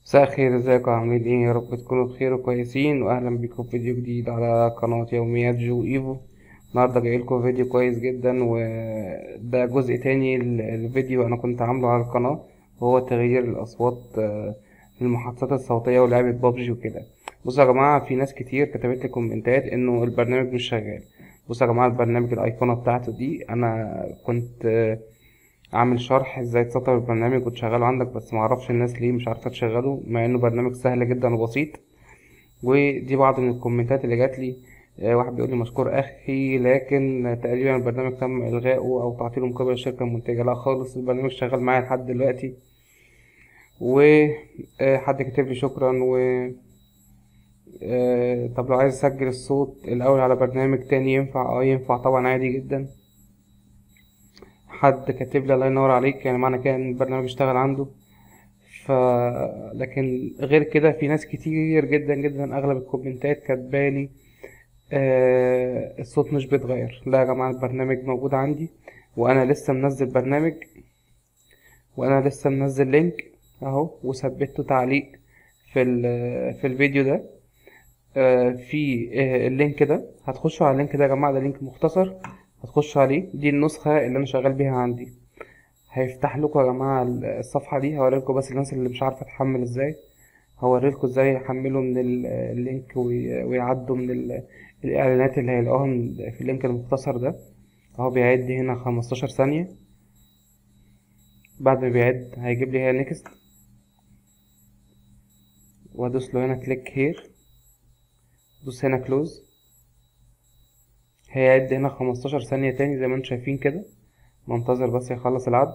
مساء الخير ازيكم عاملين ايه يا رب تكونوا بخير وكويسين واهلا بيكم في فيديو جديد على قناة يوميات جو ايفو النهاردة جايلكم فيديو كويس جدا وده جزء تاني الفيديو انا كنت عامله على القناة وهو تغيير الاصوات آه، في المحادثات الصوتية ولعبة بابجي وكده بصوا يا جماعة في ناس كتير كتبت لي كومنتات انه البرنامج مش شغال بصوا يا جماعة البرنامج الايقونة بتاعته دي انا كنت آه، عامل شرح ازاي تسطب البرنامج وتشغله عندك بس معرفش الناس ليه مش عارفة تشغله مع انه برنامج سهل جدا وبسيط ودي بعض من الكومنتات اللي جات لي آه، واحد بيقول لي مشكور اخي لكن تقريبا البرنامج تم الغائه او تعطيله من قبل الشركة المنتجة لا خالص البرنامج شغال معايا لحد دلوقتي وحد كتب لي شكرا و آه، طب لو عايز اسجل الصوت الاول على برنامج تاني ينفع اه ينفع طبعا عادي جدا حد كاتب لي الله ينور عليك يعني معنى كده ان البرنامج اشتغل عنده ف لكن غير كده في ناس كتير جدا جدا اغلب الكومنتات كاتبالي آه الصوت مش بيتغير لا يا جماعه البرنامج موجود عندي وانا لسه منزل برنامج وانا لسه منزل لينك اهو وثبته تعليق في ال- في الفيديو ده آه في آه اللينك ده هتخشوا على اللينك ده يا جماعه ده لينك مختصر هتخشوا عليه دي النسخه اللي انا شغال بيها عندي هيفتح لكم يا جماعه الصفحه دي هوريلكم بس الناس اللي مش عارفه تحمل ازاي هوريلكم ازاي يحملوا من ال- اللينك وي- ويعدوا من ال- الاعلانات اللي هيلاقوها من- في اللينك المختصر ده اهو بيعد هنا 15 ثانيه بعد ما بيعد هيجيب لي هنا نيكست وادوس له هنا كليك هير دوس هنا كلوز هيعد هنا 15 ثانية تاني زي ما انتم شايفين كده منتظر بس يخلص العد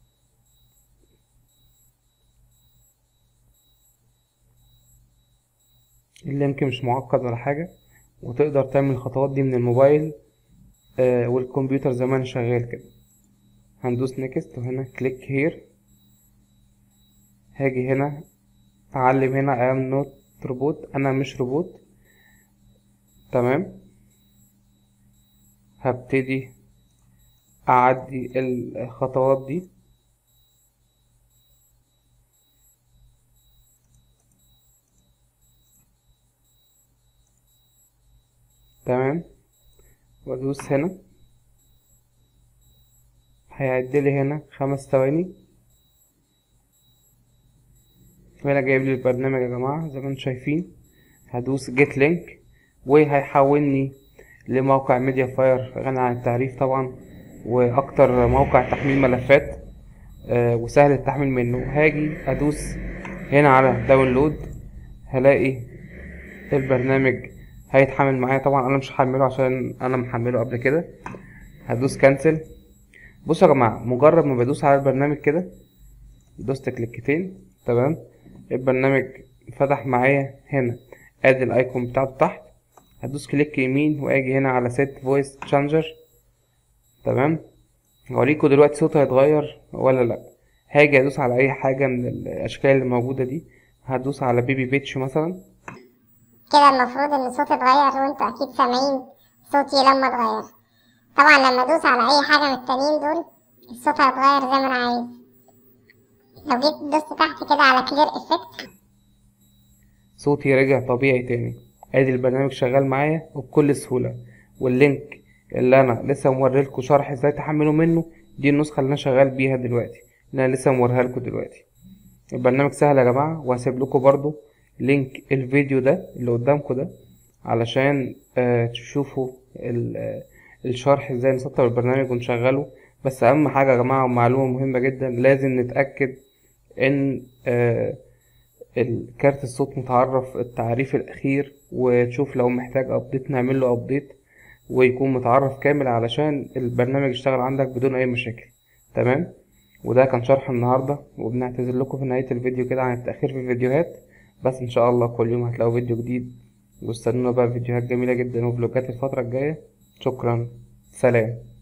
اللينك مش معقد ولا حاجة وتقدر تعمل الخطوات دي من الموبايل آه والكمبيوتر زي ما انا شغال كده هندوس نيكست وهنا كليك هير هاجي هنا اعلم هنا I am not روبوت انا مش روبوت تمام هبتدي اعدي الخطوات دي تمام وادوس هنا هيعدلي هنا خمس ثواني هنا جايب لي البرنامج يا جماعة زي ما انتم شايفين هدوس جيت لينك وهيحولني لموقع ميديا فاير غني عن التعريف طبعا واكتر موقع تحميل ملفات آه، وسهل التحميل منه هاجي ادوس هنا على داونلود هلاقي البرنامج هيتحمل معايا طبعا انا مش هحمله عشان انا محمله قبل كده هدوس كانسل بصوا يا جماعه مجرد ما بدوس على البرنامج كده دوست كليكتين تمام البرنامج فتح معايا هنا ادي الايكون بتاعته تحت هدوس كليك يمين واجي هنا على سيت فويس تشانجر تمام هوريكم دلوقتي صوته هيتغير ولا لا هاجي ادوس على اي حاجه من الاشكال اللي موجوده دي هدوس على بيبي بيتش مثلا كده المفروض ان صوتي اتغير وانتوا اكيد سامعين صوتي لما اتغير طبعا لما ادوس على اي حاجه من التانيين دول الصوت هيتغير زي ما انا عايز لو جيت دوست تحت كده على كلير افكت صوتي رجع طبيعي تاني ادي البرنامج شغال معايا وبكل سهوله واللينك اللي انا لسه موريلكوا شرح ازاي تحملوا منه دي النسخه اللي انا شغال بيها دلوقتي اللي انا لسه موريها لكم دلوقتي البرنامج سهل يا جماعه وهسيب لكم برضو لينك الفيديو ده اللي قدامكم ده علشان آه تشوفوا ال- آه، الشرح ازاي نسطب البرنامج ونشغله بس اهم حاجه يا جماعه ومعلومه مهمه جدا لازم نتاكد ان آه الكارت الصوت متعرف التعريف الاخير وتشوف لو محتاج ابديت نعمل له ابديت ويكون متعرف كامل علشان البرنامج يشتغل عندك بدون اي مشاكل تمام وده كان شرح النهارده وبنعتذر لكم في نهايه الفيديو كده عن التاخير في الفيديوهات بس ان شاء الله كل يوم هتلاقوا فيديو جديد واستنونا بقى فيديوهات جميله جدا وفلوجات الفتره الجايه شكرا سلام